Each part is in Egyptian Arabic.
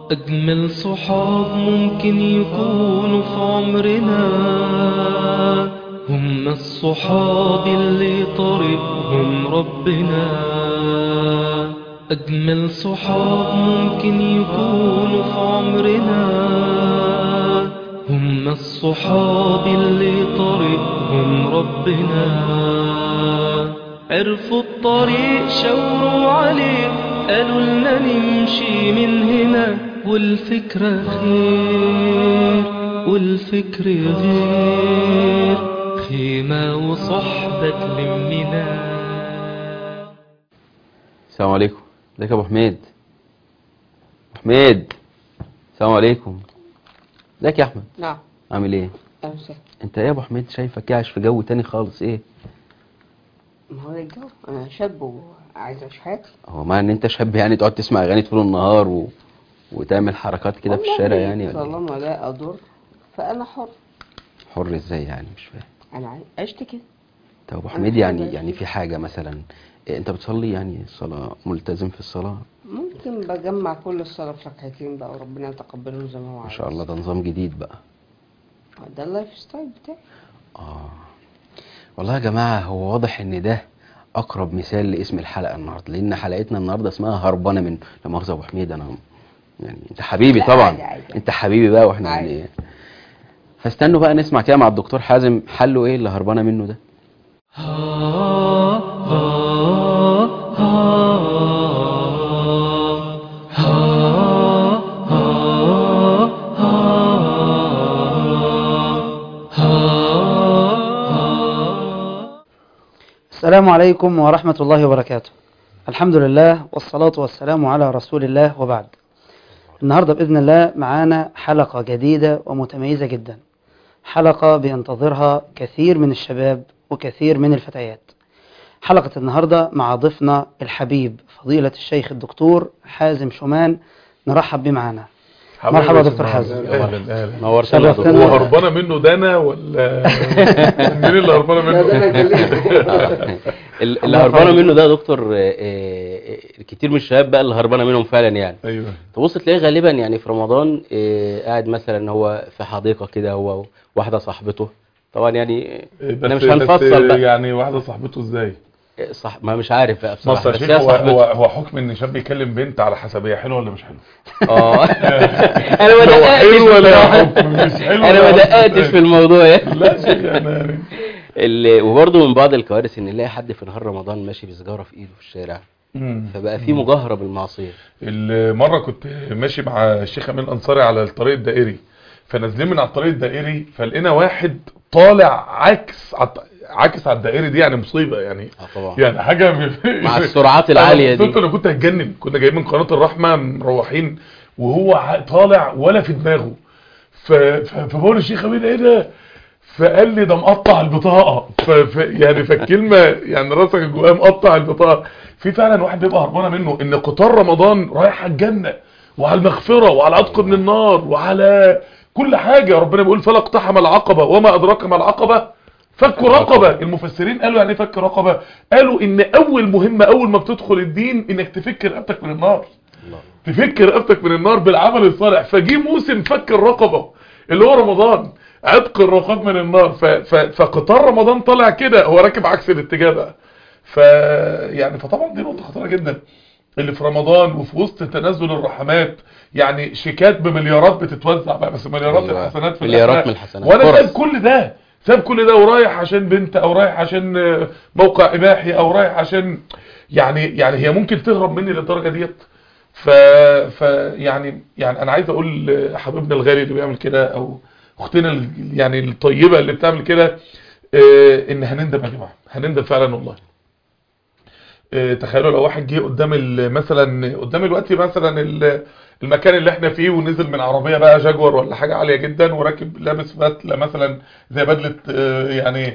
أجمل صحاب ممكن يكونوا في عمرنا هم الصحاب اللي طريقهم ربنا أجمل صحاب ممكن يكونوا في عمرنا هم الصحاب اللي طريقهم ربنا عرفوا الطريق شاوروا عليه قالوا لنا نمشي من هنا والفكرة خير والفكر غير خيمة وصحبة تلمنا السلام عليكم ازيك يا ابو حميد ابو حميد السلام عليكم ازيك يا احمد نعم عامل ايه أهلا وسهلا انت ايه يا ابو حميد شايفك عايش في جو تاني خالص ايه ما هو ده الجو أنا شاب وعايز أعيش حياتي هو مع ان انت شاب يعني تقعد تسمع اغاني طول النهار و... وتعمل حركات كده في والله الشارع يعني ولا إيه؟ طالما لا أضر فأنا حر حر ازاي يعني مش فاهم أنا عاي- عشت كده طب ابو أنا حميد حر يعني عايش يعني كده. في حاجه مثلا إيه انت بتصلي يعني صلاه ملتزم في الصلاه ممكن بجمع كل الصلاة في ركعتين بقى وربنا يتقبله زي ما هو ما عايز شاء الله ده نظام جديد بقى ده اللايف ستايل بتاعي اه والله يا جماعة هو واضح ان ده اقرب مثال لاسم الحلقة النهاردة لان حلقتنا النهاردة اسمها هربانة من لا مؤاخذة يا ابو حميد انا يعني انت حبيبي لا، طبعا عادي، عادي. انت حبيبي بقى واحنا عادي. يعني فاستنوا بقى نسمع كده مع الدكتور حازم حله ايه اللي هربانة منه ده السلام عليكم ورحمة الله وبركاته الحمد لله والصلاة والسلام على رسول الله وبعد النهاردة بإذن الله معانا حلقة جديدة ومتميزة جدا حلقة بينتظرها كثير من الشباب وكثير من الفتيات حلقة النهاردة مع ضيفنا الحبيب فضيلة الشيخ الدكتور حازم شومان نرحب بيه معانا مرحبا دكتور حازم اهلا اهلا نورتنا يا شرفتنا. هو دكتور هربانه منه ده انا ولا مين اللي هربانه منه ال- اللي هربانة منه ده يا دكتور آه، آه، آه، كتير من الشباب بقى اللي هربانة منهم فعلا يعني ايوه تبص تلاقيه غالبا يعني في رمضان آه، قاعد مثلا هو في حديقة كده هو واحدة صاحبته طبعا يعني بس انا مش بس هنفصل بقى يعني واحده صاحبته ازاي آه، صح ما مش عارف بقى بص بصراحة يا بس شيخ هي هو صاحبته هو هو حكم ان شاب يكلم بنت على حسب هي حلوه ولا مش حلوه اه انا ما لو دققتش حلو ولا بصراحة. حكم مش حلو انا ما ولا دققتش حكم. في الموضوع يعني لا شيخ انا يعني ال- وبرضه من بعض الكوارث ان نلاقي حد في نهار رمضان ماشي بسجارة في ايده في الشارع مم. فبقى في مجاهرة بالمعصية المره كنت ماشي مع الشيخ امين الانصاري على الطريق الدائري فنازلين من على الطريق الدائري فلقينا واحد طالع عكس عط- عكس على الدائري دي يعني مصيبه يعني اه طبعا يعني حاجه م- مع السرعات العالية أنا دي بصيت انا كنت هتجنن كنا جايين من قناه الرحمه مروحين وهو ع- طالع ولا في دماغه ف... ف... فبقول الشيخ امين ايه ده فقال لي ده مقطع البطاقه ف... ف... يعني فالكلمه يعني راسك جواه مقطع البطاقه في فعلا واحد بيبقى هربانه منه ان قطار رمضان رايح على الجنه وعلى المغفره وعلى العتق من النار وعلى كل حاجه ربنا بيقول فلا اقتحم العقبه وما ادراك ما العقبه فك رقبة المفسرين قالوا يعني ايه فك رقبة قالوا ان اول مهمة اول ما بتدخل الدين انك تفك رقبتك من النار الله. تفك رقبتك من النار بالعمل الصالح فجي موسم فك الرقبة اللي هو رمضان عتق الرقاب من النار ف... ف... فقطار رمضان طالع كده هو راكب عكس الاتجاه بقى ف يعني فطبعا دي نقطة خطيرة جدا اللي في رمضان وفي وسط تنزل الرحمات يعني شيكات بمليارات بتتوزع بقى بس مليارات أيوة. الحسنات في مليارات الآخرة. من الحسنات. وانا فرص. سايب كل ده ساب كل ده ورايح عشان بنت او رايح عشان آه، موقع اباحي او رايح عشان يعني يعني هي ممكن تهرب مني للدرجه ديت ف ف يعني يعني انا عايز اقول آه، حبيبنا الغالي اللي بيعمل كده او اختنا ال- يعني الطيبه اللي بتعمل كده آه، ان هنندم يا جماعه هنندم فعلا والله آه، تخيلوا لو واحد جه قدام ال- مثلا قدام الوقت مثلا ال- المكان اللي احنا فيه ونزل من عربية بقى جاكور ولا حاجة عالية جدا وراكب لابس فتلة مثلا زي بدلة آه، يعني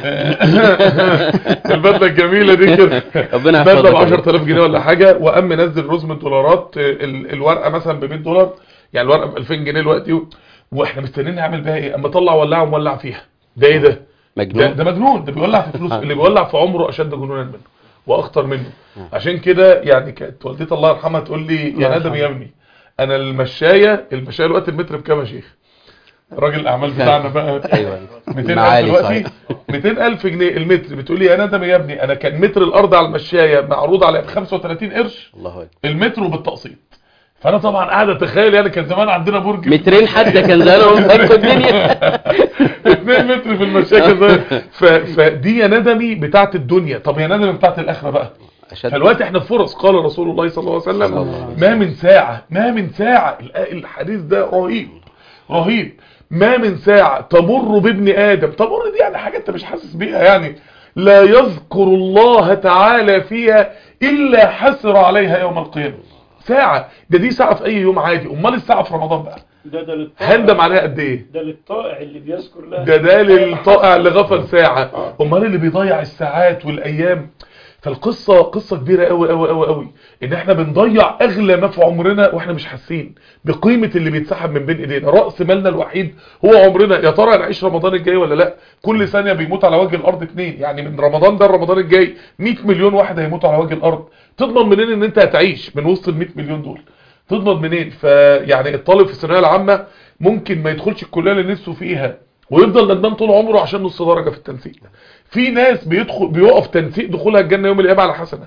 آه، البدلة الجميلة دي كده ربنا بدلة ب يحفظك 10000 جنيه ولا حاجة وقام منزل رزم الدولارات آه، ال- الورقة مثلا ب 100 دولار يعني الورقة ب 2000 جنيه دلوقتي و- واحنا مستنيين نعمل بيها ايه اما طلع ولاعه ومولع فيها ده ايه ده ده, مجنون ده مجنون ده بيولع في فلوس اللي بيولع في عمره اشد جنونا منه واخطر منه عشان كده يعني كانت والدتي الله يرحمها تقول لي الله يا ندم يرحمها. يا ابني انا المشايه المشايه الوقت المتر بكام يا شيخ راجل الاعمال بتاعنا بقى ايوه 200 ألف معالي دلوقتي صحيح 200 ألف جنيه المتر بتقول لي يا ندم يا ابني أنا كان متر الأرض على المشاية معروض عليا ب 35 قرش الله اكبر المتر وبالتقسيط فأنا طبعا قاعد أتخيل يعني كان زمان عندنا برج مترين حتى كان زمانهم فكوا الدنيا 2 متر في المشاية كان زمان. ف... فدي يا ندمي بتاعت الدنيا طب يا ندمي بتاعت الآخرة بقى أشد فالوقت احنا في فرص قال رسول الله صلى الله عليه صلى الله وسلم عليه ما من ساعة ما من ساعة الآ- الحديث ده رهيب رهيب ما من ساعة تمر بابن آدم تمر دي يعني حاجة انت مش حاسس بيها يعني لا يذكر الله تعالى فيها إلا حسر عليها يوم القيامة ساعة ده دي ساعة في أي يوم عادي أمال الساعة في رمضان بقى ده ده للطائع هندم عليها قد إيه ده للطائع اللي بيذكر الله ده ده للطائع اللي غفل ساعة امال اللي بيضيع الساعات والايام فالقصة قصة كبيرة قوي قوي قوي قوي ان احنا بنضيع اغلى ما في عمرنا واحنا مش حاسين بقيمة اللي بيتسحب من بين ايدينا رأس مالنا الوحيد هو عمرنا يا ترى نعيش رمضان الجاي ولا لا كل ثانية بيموت على وجه الارض اتنين يعني من رمضان ده رمضان الجاي 100 مليون واحد هيموتوا على وجه الارض تضمن منين ان انت هتعيش من وسط ال 100 مليون دول تضمن منين فيعني الطالب في الثانويه العامه ممكن ما يدخلش الكليه اللي نفسه فيها ويفضل ندمان طول عمره عشان نص درجه في التنسيق في ناس بيدخل بيقف تنسيق دخولها الجنه يوم القيامه على حسنه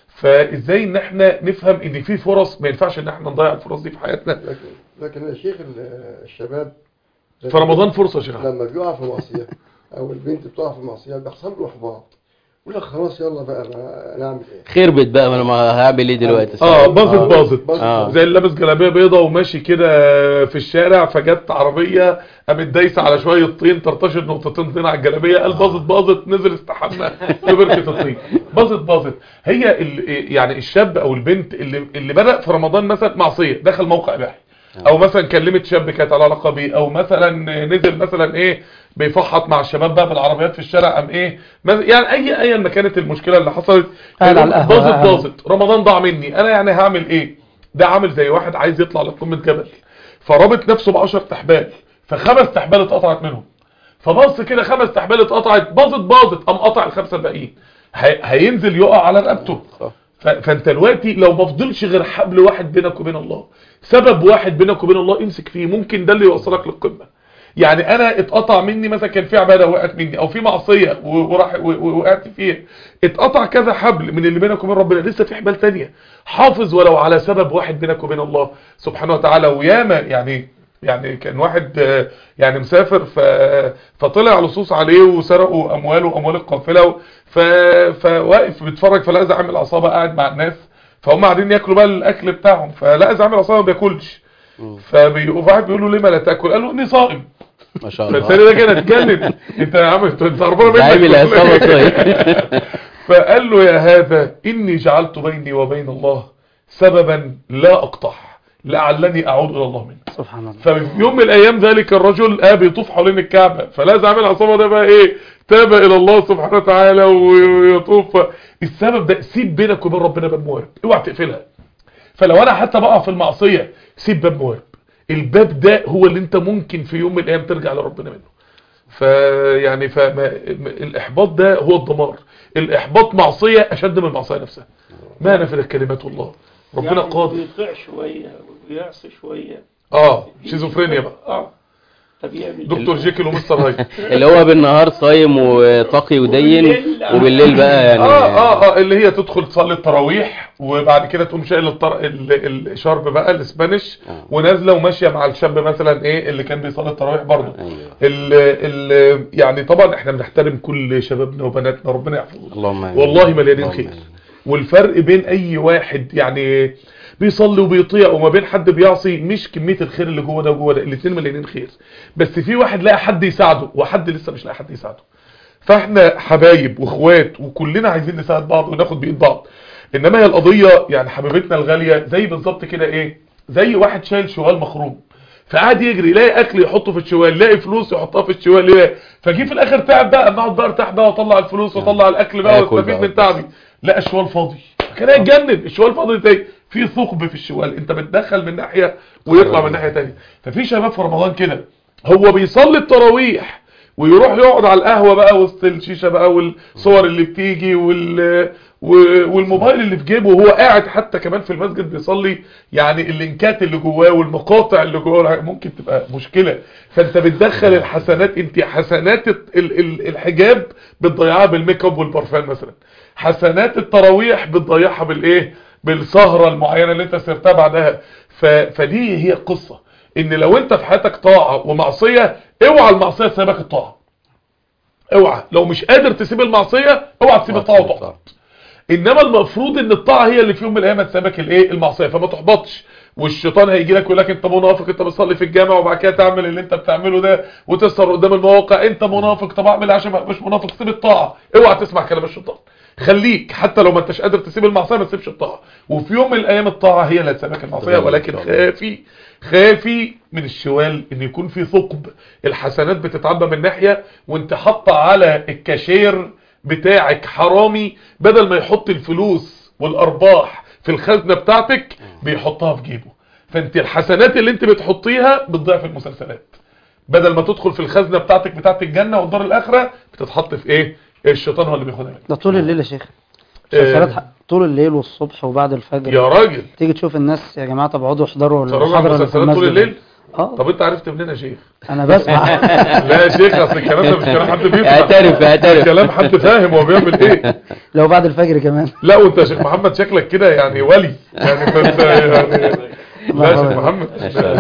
فازاي ان احنا نفهم ان في فرص ما ينفعش ان احنا نضيع الفرص دي في حياتنا لكن لكن يا شيخ ال- الشباب في رمضان فرصه يا شيخ أحمد. لما بيقع في معصيه او البنت بتقع في معصيه بيحصل له احباط يقول لك خلاص يلا بقى ما نعمل ايه خربت بقى ما انا ما هعمل ايه دلوقتي اه صح؟ باظت باظت آه. زي اللي لابس جلابيه بيضه وماشي كده في الشارع فجت عربيه قامت دايسه على شويه طين ترتشد نقطتين طين على الجلابيه قال باظت باظت نزل استحمى في بركه الطين باظت باظت هي ال- يعني الشاب او البنت اللي اللي بدا في رمضان مثلا معصيه دخل موقع اباحي او مثلا كلمت شاب كانت على علاقه بيه او مثلا نزل مثلا ايه بيفحط مع الشباب بقى بالعربيات في الشارع قام ايه مثلا- يعني اي ايا ما كانت المشكله اللي حصلت قاعد على القهوة، باظت قاعد. باظت رمضان ضاع مني انا يعني هعمل ايه ده عامل زي واحد عايز يطلع لقمه جبل فرابط نفسه ب 10 تحبال فخمس تحبال اتقطعت منهم فبص كده خمس تحبال اتقطعت باظت باظت قام قطع الخمسه الباقيين هي- هينزل يقع على رقبته صح. ف- فانت دلوقتي لو ما فضلش غير حبل واحد بينك وبين الله سبب واحد بينك وبين الله امسك فيه ممكن ده اللي يوصلك للقمه يعني انا اتقطع مني مثلا كان في عباده وقعت مني او في معصيه و- وراح و- و- وقعت فيها اتقطع كذا حبل من اللي بينك وبين ربنا لسه في حبال تانية حافظ ولو على سبب واحد بينك وبين الله سبحانه وتعالى وياما يعني يعني كان واحد آه، يعني مسافر ف... فطلع لصوص عليه وسرقوا امواله واموال القافله ف... فواقف بيتفرج فلقى زعيم العصابه قاعد مع الناس فهم قاعدين ياكلوا بقى الاكل بتاعهم فلقى زعيم العصابه ما بياكلش فواحد بيقول له ليه ما لا تاكل قال له اني صائم ما شاء الله فالتاني ده كان اتجنن انت يا عم انت انت هربان منك زعيم ولا العصابة إيه؟ طيب. فقال له يا هذا اني جعلت بيني وبين الله سببا لا اقطع لعلني اعود الى الله منه سبحان الله ففي يوم من الايام ذلك الرجل آه بيطوف حوالين الكعبه فلا زعيم العصابه ده بقى ايه تاب الى الله سبحانه وتعالى ويطوف السبب ده سيب بينك وبين ربنا باب موارب اوعى تقفلها فلو انا حتى بقع في المعصيه سيب باب موارب الباب ده هو اللي انت ممكن في يوم من الايام ترجع لربنا منه فيعني فالاحباط ده هو الدمار الاحباط معصيه اشد من المعصيه نفسها ما نفذت كلمات الله ربنا يعني قادر بيطيع شوية وبيعصي شوية اه شيزوفرينيا بقى اه طب يعمل دكتور جيكل ومستر هايد اللي هو بالنهار صايم وتقي ودين وبالليل- وبالليل بقى يعني اه اه اه اللي هي تدخل تصلي التراويح وبعد كده تقوم شايل الطر... ال- الشرب بقى الاسبانيش آه. ونازله وماشيه مع الشاب مثلا ايه اللي كان بيصلي التراويح برضه ايوه ال ال يعني طبعا احنا بنحترم كل شبابنا وبناتنا ربنا يحفظهم اللهم آمين. والله مليانين اللهم خير آمين. والفرق بين اي واحد يعني بيصلي وبيطيع وما بين حد بيعصي مش كمية الخير اللي جوه ده وجوه ده الاثنين مليانين خير بس في واحد لاقي حد يساعده وحد لسه مش لاقي حد يساعده فاحنا حبايب واخوات وكلنا عايزين نساعد بعض وناخد بايد بعض انما هي القضية يعني حبيبتنا الغالية زي بالظبط كده ايه زي واحد شايل شوال مخروم فقعد يجري يلاقي اكل يحطه في الشوال يلاقي فلوس يحطها في الشوال يلاقي فجي في الاخر تعب بقى اما اقعد بقى ارتاح بقى واطلع الفلوس واطلع الاكل بقى آكل واستفيد بقى. من تعبي لقى الشوال فاضي كان هيتجنن الشوال فاضي ازاي في ثقب في الشوال انت بتدخل من ناحيه ويطلع من ناحيه تانية ففي شباب في رمضان كده هو بيصلي التراويح ويروح يقعد على القهوة بقى وسط الشيشة بقى والصور اللي بتيجي وال و- والموبايل اللي في جيبه وهو قاعد حتى كمان في المسجد بيصلي يعني اللينكات اللي جواه والمقاطع اللي جواه ممكن تبقى مشكلة فانت بتدخل الحسنات انت حسنات ال- ال- الحجاب بتضيعها بالميك اب والبرفان مثلا حسنات التراويح بتضيعها بالايه بالسهرة المعينة اللي انت سرتها بعدها ف... فدي هي القصة ان لو انت في حياتك طاعة ومعصية اوعى المعصية تسيبك الطاعة اوعى لو مش قادر تسيب المعصية اوعى تسيب الطاعة وتحبط انما المفروض ان الطاعة هي اللي في يوم من الايام هتسيبك الايه المعصية فما تحبطش والشيطان هيجي لك يقول لك انت منافق انت بتصلي في الجامع وبعد كده تعمل اللي انت بتعمله ده وتسهر قدام المواقع انت منافق طب اعمل إيه عشان ما ابقاش منافق سيب الطاعة اوعى تسمع كلام الشيطان خليك حتى لو ما انتش قادر تسيب المعصية ما تسيبش الطاعة وفي يوم من الايام الطاعة هي اللي هتسيبك المعصية ولكن خافي خافي من الشوال ان يكون في ثقب الحسنات بتتعبى من ناحية وانت حاطه على الكاشير بتاعك حرامي بدل ما يحط الفلوس والارباح في الخزنة بتاعتك بيحطها في جيبه فانت الحسنات اللي انت بتحطيها بتضيع في المسلسلات بدل ما تدخل في الخزنة بتاعتك بتاعت الجنة والدار الاخرة بتتحط في ايه الشيطان هو اللي بياخدها منك ده طول الليل يا شيخ آه. مسلسلات ح- طول الليل والصبح وبعد الفجر يا راجل تيجي تشوف الناس يا جماعة طب اقعدوا احضروا تتفرجوا على المحاضرة اللي في مسلسلات طول المسجد الليل اه طب انت عرفت منين يا شيخ انا بسمع لا يا شيخ اصل الكلام ده مش كلام حد بيفهم اعترف اعترف كلام حد فاهم هو بيعمل ايه لو بعد الفجر كمان لا وانت يا شيخ محمد شكلك كده يعني ولي يعني فانت يعني لا يا شيخ محمد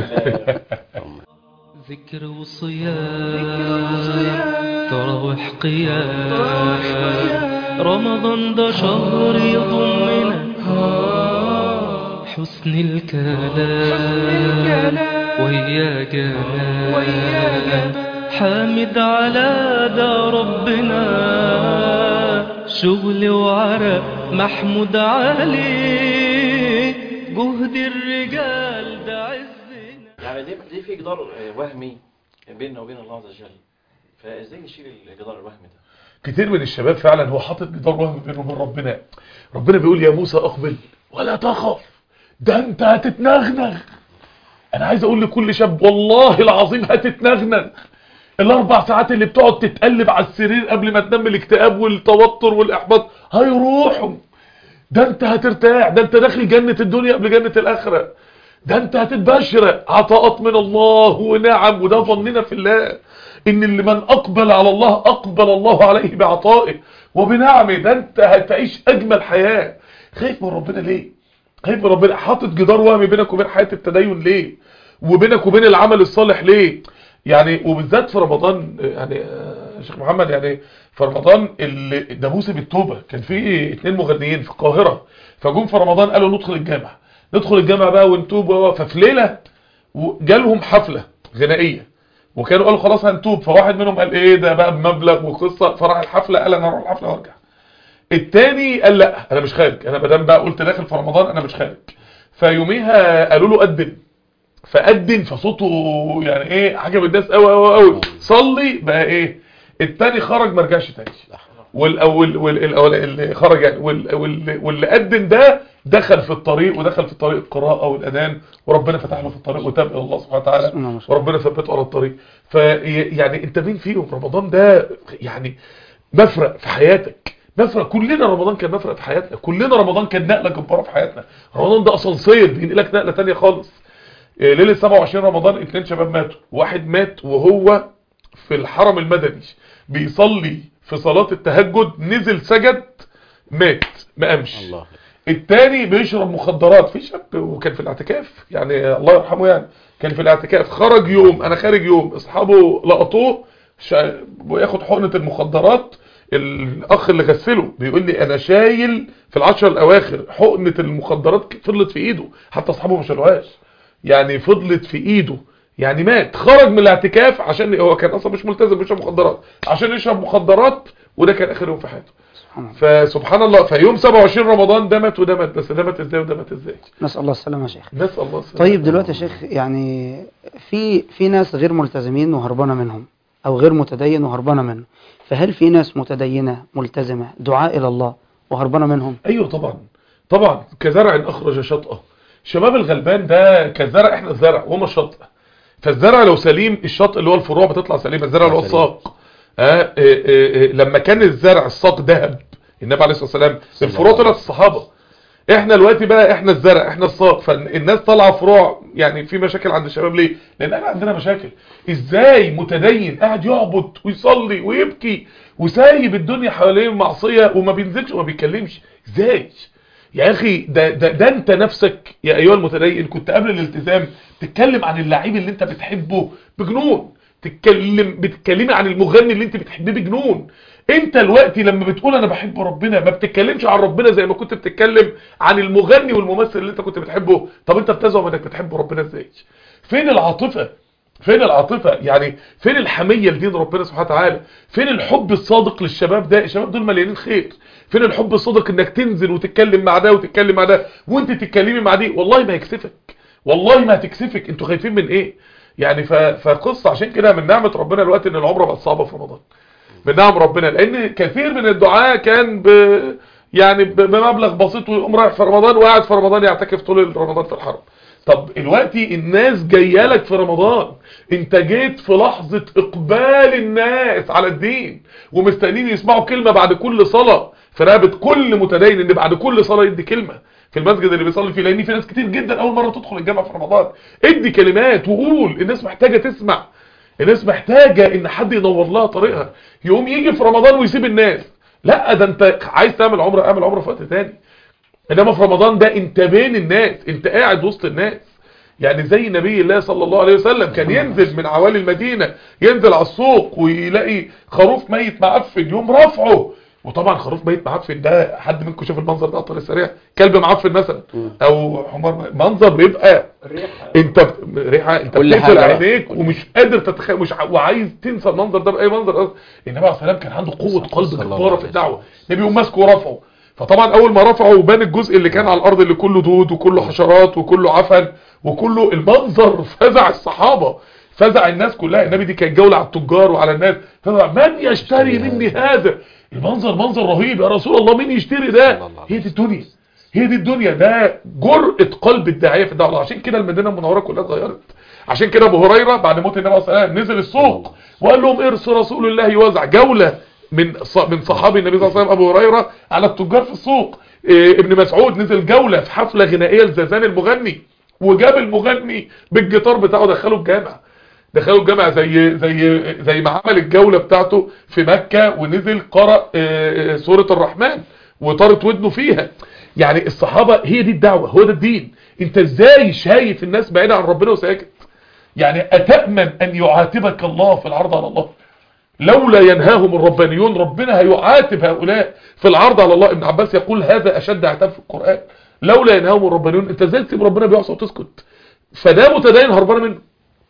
ذكر وصيام تراوح قيام رمضان ده شهر يضمنا حسن الكلام ويا جمال حامد على ده ربنا شغل وعرق محمود علي جهد الرجال ده عزنا يعني دي دي في جدار آه، وهمي بيننا وبين الله عز وجل فازاي نشيل الجدار الوهمي ده كتير من الشباب فعلا هو حاطط جدار وهم بينه وبين ربنا ربنا بيقول يا موسى اقبل ولا تخف ده انت هتتنغنغ انا عايز اقول لكل شاب والله العظيم هتتنغنغ الاربع ساعات اللي بتقعد تتقلب على السرير قبل ما تنام الاكتئاب والتوتر والاحباط هيروحوا ده انت هترتاح ده انت داخل جنة الدنيا قبل جنة الاخرة ده انت هتتبشر عطاءات من الله ونعم وده ظننا في الله ان اللي من اقبل على الله اقبل الله عليه بعطائه وبنعمه ده انت هتعيش اجمل حياة خايف من ربنا ليه خايف من ربنا حاطط جدار وهمي بينك وبين حياة التدين ليه وبينك وبين العمل الصالح ليه يعني وبالذات في رمضان يعني آه، شيخ محمد يعني في رمضان اللي ده موسم التوبة كان في اتنين مغنيين في القاهرة فجم في رمضان قالوا ندخل الجامع ندخل الجامع بقى ونتوب و- ففي ليلة و- جالهم حفلة غنائية وكانوا قالوا خلاص هنتوب فواحد منهم قال ايه ده بقى بمبلغ وقصة فراح الحفلة قال انا اروح الحفلة وارجع التاني قال لا انا مش خارج انا مادام بقى قلت داخل في رمضان انا مش خارج فيوميها قالوا له قدم فقدم فصوته يعني ايه عجب الناس قوي قوي قوي صلي بقى ايه التاني خرج ما رجعش تاني والاول والاول اللي خرج يعني وال- وال- واللي قدم ده دخل في الطريق ودخل في طريق القراءة والاذان وربنا فتح له في الطريق وتاب الى الله سبحانه وتعالى بسم الله ما شاء الله. وربنا ثبته على الطريق فيعني انت مين فيهم رمضان ده يعني مفرق في حياتك مفرق كلنا رمضان كان مفرق في حياتنا كلنا رمضان كان نقلة جبارة في حياتنا رمضان ده اسانسير بينقلك نقلة تانية خالص إيه، ليلة 27 رمضان اتنين شباب ماتوا واحد مات وهو في الحرم المدني بيصلي في صلاة التهجد نزل سجد مات ما قامش الله التاني بيشرب مخدرات في شاب وكان في الاعتكاف يعني الله يرحمه يعني كان في الاعتكاف خرج يوم انا خارج يوم اصحابه لقطوه شا- وياخد حقنة المخدرات الاخ اللي غسله بيقول لي انا شايل في العشر الاواخر حقنة المخدرات فضلت في ايده حتى اصحابه ما شالوهاش يعني فضلت في ايده يعني مات خرج من الاعتكاف عشان هو كان اصلا مش ملتزم بيشرب مخدرات عشان يشرب مخدرات وده كان اخر يوم في حياته سبحان الله فسبحان الله في يوم 27 رمضان ده مات وده مات بس ده مات ازاي وده مات ازاي نسأل الله السلامة يا شيخ نسال الله السلامه طيب دلوقتي يا شيخ يعني في في ناس غير ملتزمين وهربانة منهم أو غير متدين وهربانة منه فهل في ناس متدينة ملتزمة دعاء إلى الله وهربانة منهم ايوه طبعا طبعا كزرع اخرج شطأه شباب الغلبان ده كزرع احنا الزرع وهم الشطأ فالزرع لو سليم الشطء اللي هو الفروع بتطلع سليمه الزرع اللي هو سليم. الساق آه آه آه آه، لما كان الزرع الساق ذهب النبي عليه الصلاه والسلام الفروع طلعت الصحابه احنا دلوقتي بقى احنا الزرع احنا الساق فالناس طالعه فروع يعني في مشاكل عند الشباب ليه لان احنا عندنا مشاكل ازاي متدين قاعد يعبد ويصلي ويبكي وسايب الدنيا حواليه معصيه وما بينزلش وما بيتكلمش ازاي يا اخي ده, ده, ده انت نفسك يا ايها المتدين كنت قبل الالتزام تتكلم عن اللعيب اللي انت بتحبه بجنون تتكلم بتتكلمي عن المغني اللي انت بتحبيه بجنون انت الوقت لما بتقول انا بحب ربنا ما بتتكلمش عن ربنا زي ما كنت بتتكلم عن المغني والممثل اللي انت كنت بتحبه طب انت بتزعم انك بتحب ربنا ازاي فين العاطفه فين العاطفة يعني فين الحمية لدين ربنا سبحانه وتعالى فين الحب الصادق للشباب ده الشباب دول مليانين خير فين الحب الصادق انك تنزل وتتكلم مع ده وتتكلم مع ده وانت تتكلمي مع دي والله ما هيكسفك والله ما هتكسفك انتوا خايفين من ايه يعني ف... فقصة عشان كده من نعمة ربنا الوقت ان العمرة بقت صعبة في رمضان من نعم ربنا لان كثير من الدعاء كان ب... يعني ب- بمبلغ بسيط ويقوم رايح في رمضان وقاعد في رمضان يعتكف طول رمضان في الحرم طب دلوقتي الناس جايه لك في رمضان انت جيت في لحظة اقبال الناس على الدين ومستنيين يسمعوا كلمة بعد كل صلاة في رقبة كل متدين ان بعد كل صلاة يدي كلمة في المسجد اللي بيصلي فيه لان في ناس كتير جدا اول مرة تدخل الجامعة في رمضان ادي كلمات وقول الناس محتاجة تسمع الناس محتاجة ان حد ينور لها طريقها يقوم يجي في رمضان ويسيب الناس لا ده انت عايز تعمل عمره اعمل عمره في وقت تاني انما في رمضان ده انت بين الناس انت قاعد وسط الناس يعني زي نبي الله صلى الله عليه وسلم كان ينزل من عوالي المدينة ينزل على السوق ويلاقي خروف ميت معفن يوم رفعه وطبعا خروف ميت معفن ده حد منكم شاف المنظر ده على الطريق السريع كلب معفن مثلا او حمار منظر بيبقى الريحة انت ب- ريحه انت كل بتقفل حاجة. عينيك ومش قادر تتخيل مش ع- وعايز تنسى المنظر ده باي منظر اصلا النبي عليه السلام كان عنده قوه قلب صلى الله جباره عليه في الدعوه النبي يقوم ماسكه ورفعه فطبعا اول ما رفعه وبان الجزء اللي كان على الارض اللي كله دود وكله حشرات وكله عفن وكله المنظر فزع الصحابه فزع الناس كلها النبي دي كانت جوله على التجار وعلى الناس فزع من يشتري مني هذا المنظر منظر رهيب يا رسول الله مين يشتري ده الله الله. هي دي الدنيا هي دي الدنيا ده جرأة قلب الداعية في الدعوة عشان كده المدينة المنورة كلها اتغيرت عشان كده ابو هريرة بعد موت النبي صلى الله عليه وسلم نزل السوق وقال لهم ارث رسول الله يوزع جولة من ص- من صحابي النبي صلى الله عليه وسلم ابو هريرة على التجار في السوق إيه، ابن مسعود نزل جولة في حفلة غنائية لزازان المغني وجاب المغني بالجيتار بتاعه دخله الجامع دخلوا الجامع زي زي زي ما عمل الجولة بتاعته في مكة ونزل قرأ آه، آه، سورة الرحمن وطارت ودنه فيها يعني الصحابة هي دي الدعوة هو ده الدين انت ازاي شايف الناس بعيدة عن ربنا وساكت يعني اتأمن ان يعاتبك الله في العرض على الله لولا ينهاهم الربانيون ربنا هيعاتب هؤلاء في العرض على الله ابن عباس يقول هذا اشد عتاب في القرآن لولا ينهاهم الربانيون انت ازاي تسيب ربنا بيعصى وتسكت فده متدين هربان منه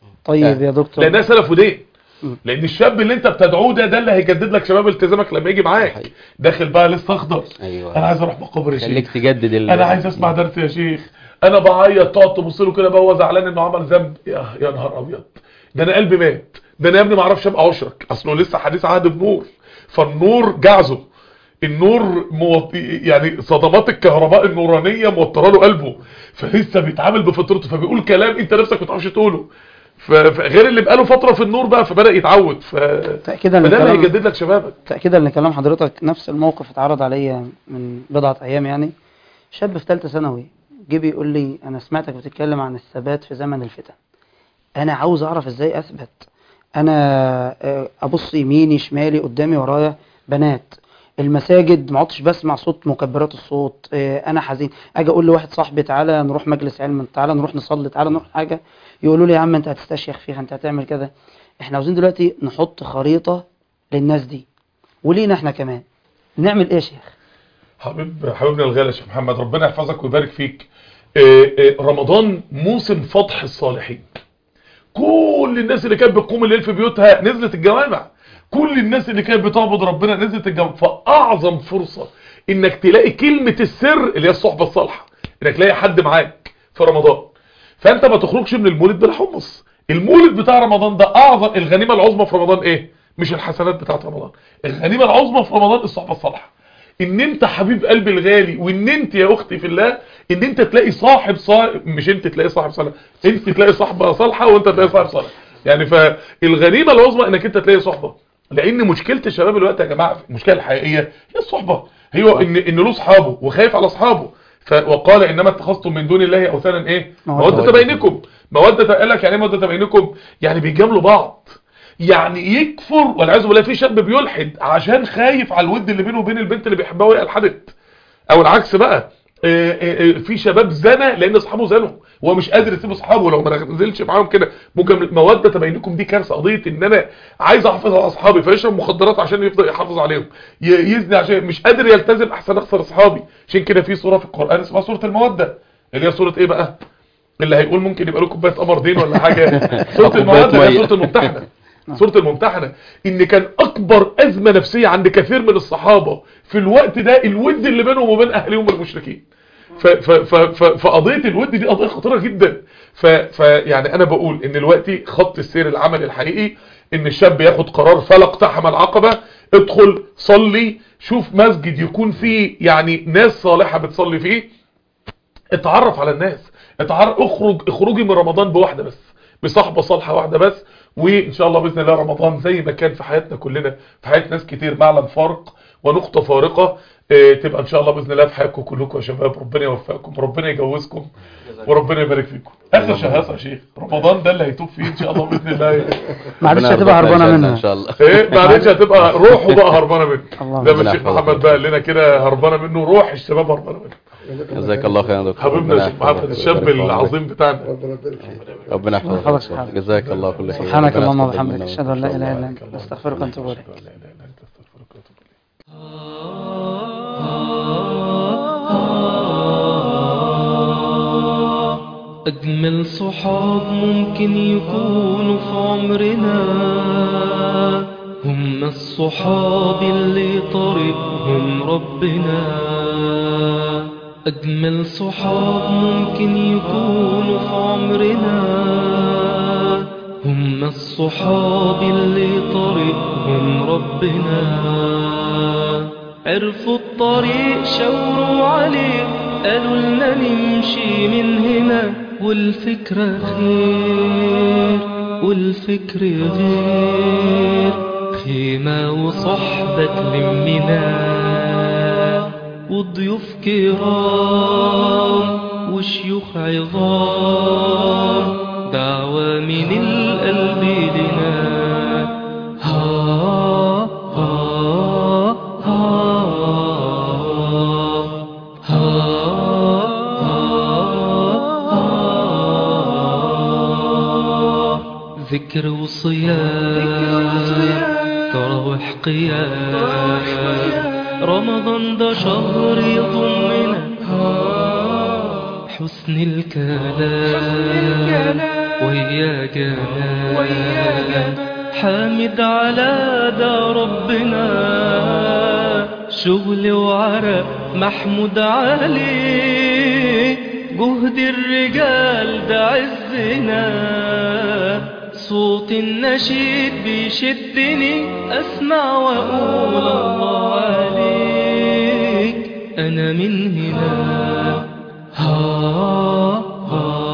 طيب يا دكتور لانها سلف ودين مم. لان الشاب اللي انت بتدعوه ده ده اللي هيجدد لك شباب التزامك لما يجي معاك حقيقي. داخل بقى لسه اخضر ايوه انا عايز اروح مقابر يا خليك شيخ تجدد ال... انا عايز اسمع درس يا شيخ انا بعيط تقعد تبص له كده بقى هو زعلان انه عمل ذنب يا يا نهار ابيض ده انا قلبي مات ده انا يا ابني ما اعرفش ابقى عشرك اصله لسه حديث عهد بنور فالنور جعزه النور موط... يعني صدمات الكهرباء النورانية موتره له قلبه فلسه بيتعامل بفطرته فبيقول كلام انت نفسك ما تعرفش تقوله ف- فغير اللي بقاله فترة في النور بقى فبدأ يتعود ف... تأكيدا فده اللي لكلام هيجدد لك شبابك تأكيدا لكلام حضرتك نفس الموقف اتعرض عليا من بضعة أيام يعني شاب في ثالثة ثانوي جه بيقول لي أنا سمعتك بتتكلم عن الثبات في زمن الفتن أنا عاوز أعرف إزاي أثبت أنا آه، أبص يميني شمالي قدامي ورايا بنات المساجد ما عدتش بسمع صوت مكبرات الصوت آه، انا حزين اجي اقول لواحد صاحبي تعالى نروح مجلس علم تعالى نروح نصلي تعالى نروح حاجه يقولوا لي يا عم انت هتستشيخ فيها انت هتعمل كده احنا عاوزين دلوقتي نحط خريطه للناس دي ولينا احنا كمان نعمل ايه يا شيخ حبيب حبيبنا الغالي يا شيخ محمد ربنا يحفظك ويبارك فيك آه، آه، رمضان موسم فتح الصالحين كل الناس اللي كانت بتقوم الليل في بيوتها نزلت الجوامع كل الناس اللي كانت بتعبد ربنا نزلت الجوامع فاعظم فرصة انك تلاقي كلمة السر اللي هي الصحبة الصالحة انك تلاقي حد معاك في رمضان فانت ما تخرجش من المولد بالحمص المولد بتاع رمضان ده اعظم الغنيمة العظمى في رمضان ايه مش الحسنات بتاعت رمضان الغنيمة العظمى في رمضان الصحبة الصالحة ان انت حبيب قلبي الغالي وان انت يا اختي في الله ان انت تلاقي صاحب صالح مش انت تلاقي صاحب صالح انت تلاقي صاحبة صالحة وانت تلاقي صاحب صالح يعني فالغنيمة العظمى انك انت تلاقي صحبة لان مشكله الشباب الوقت يا جماعه المشكله الحقيقيه هي الصحبه هي ان ان له اصحابه وخايف على اصحابه ف- وقال انما اتخذتم من دون الله اوثانا ايه مودة. موده بينكم موده قال لك يعني ايه موده بينكم يعني بيجاملوا بعض يعني يكفر والعياذ بالله في شاب بيلحد عشان خايف على الود اللي بينه وبين البنت اللي بيحبها وهي الحدت او العكس بقى آه، آه، آه، في شباب زنى لان اصحابه زنوا هو مش قادر يسيب اصحابه لو ما نزلش معاهم كده ممكن موده بينكم دي كارثه قضيه ان انا عايز احافظ على اصحابي فيشرب مخدرات عشان يفضل يحافظ عليهم ي- يزني عشان مش قادر يلتزم احسن اخسر اصحابي عشان كده في سوره في القران اسمها سوره الموده اللي هي سوره ايه بقى اللي هيقول ممكن يبقى له كوبايه قمر دين ولا حاجه سوره كوباية الموده هي مية. سوره الممتحنه سورة الممتحنة ان كان اكبر ازمة نفسية عند كثير من الصحابة في الوقت ده الود اللي بينهم وبين اهلهم المشركين ف- ف- ف- ف- فقضية الود دي قضية خطيرة جدا ف- فيعني انا بقول ان الوقت خط السير العملي الحقيقي ان الشاب ياخد قرار فلا اقتحم العقبة ادخل صلي شوف مسجد يكون فيه يعني ناس صالحة بتصلي فيه اتعرف على الناس اتعرف اخرج اخرجي من رمضان بواحدة بس بصحبة صالحة واحدة بس وان شاء الله باذن الله رمضان زي ما كان في حياتنا كلنا في حياة ناس كتير معلم فارق ونقطة فارقة اه تبقى ان شاء الله باذن الله في حياتكم كلكم يا شباب ربنا يوفقكم وربنا يجوزكم وربنا يبارك فيكم اخر شهاده يا شيخ رمضان ده اللي هيتوب فيه ان شاء الله باذن الله معلش ربنا هتبقى يرزقنا هربانه الجنة منها ان شاء الله ايه معلش هتبقى روحه بقى هربانه منه اللهم زي ما ربنا الشيخ يحفظك. محمد بقى قال لنا كده هربانه منه روح الشباب هربانه منه جزاك الله خيرا يا دكتور حبيبنا ربنا الشيخ محمد يحفظك الشاب ويبارك في عمرك. العظيم بتاعنا ربنا يبارك فيك ربنا يحفظك يحفظك سبحانه. جزاك الله كل خير سبحانك ربنا اللهم يتقبل وبحمدك منا اشهد ان لا ومنكم. اله الا انت نستغفرك ونتوب اليك لا اله الا انت استغفرك واتوب اليك أجمل صحاب ممكن يكونوا في عمرنا هم الصحاب اللي طريقهم ربنا أجمل صحاب ممكن يكونوا في عمرنا هم الصحاب اللي طريقهم ربنا عرفوا الطريق شاوروا عليه قالوا لنا نمشي من هنا والفكرة خير والفكر غير خيمة وصحبة تلمنا وضيوف كرام وشيوخ عظام دعوة من القلب لنا ها ها ها ها ها ذكر وصيام تراوح قيام رمضان ده شهر يضمنا حسن الكلام ويا جمال حامد على ده ربنا شغل وعرق محمود عليه جهد الرجال ده عزنا صوت النشيد بيشدني اسمع واقول الله عليك انا من هنا ها ها